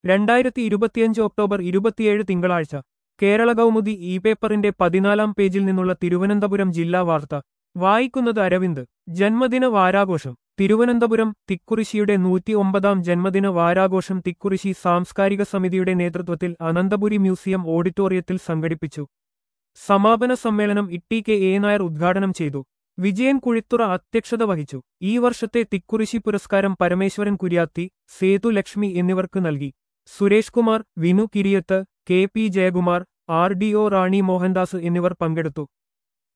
രണ്ടായിരത്തി ഇരുപത്തിയഞ്ച് ഒക്ടോബർ ഇരുപത്തിയേഴ് തിങ്കളാഴ്ച കേരള കൗമുദി ഇ പേപ്പറിന്റെ പതിനാലാം പേജിൽ നിന്നുള്ള തിരുവനന്തപുരം ജില്ലാ വാർത്ത വായിക്കുന്നത് അരവിന്ദ് ജന്മദിന വാരാഘോഷം തിരുവനന്തപുരം തിക്കുറിശിയുടെ നൂറ്റി ഒമ്പതാം ജന്മദിന വാരാഘോഷം തിക്കുറിശി സാംസ്കാരിക സമിതിയുടെ നേതൃത്വത്തിൽ അനന്തപുരി മ്യൂസിയം ഓഡിറ്റോറിയത്തിൽ സംഘടിപ്പിച്ചു സമാപന സമ്മേളനം ഇട്ടി കെ എ നായർ ഉദ്ഘാടനം ചെയ്തു വിജയൻ കുഴിത്തുറ അധ്യക്ഷത വഹിച്ചു ഈ വർഷത്തെ തിക്കുറിശി പുരസ്കാരം പരമേശ്വരൻ കുര്യാത്തി സേതു ലക്ഷ്മി എന്നിവർക്ക് നൽകി Suresh Kumar Vinu Kiriyath K P Jayakumar R D O Rani Mohandas എന്നിവർ പങ്കെടുത്തു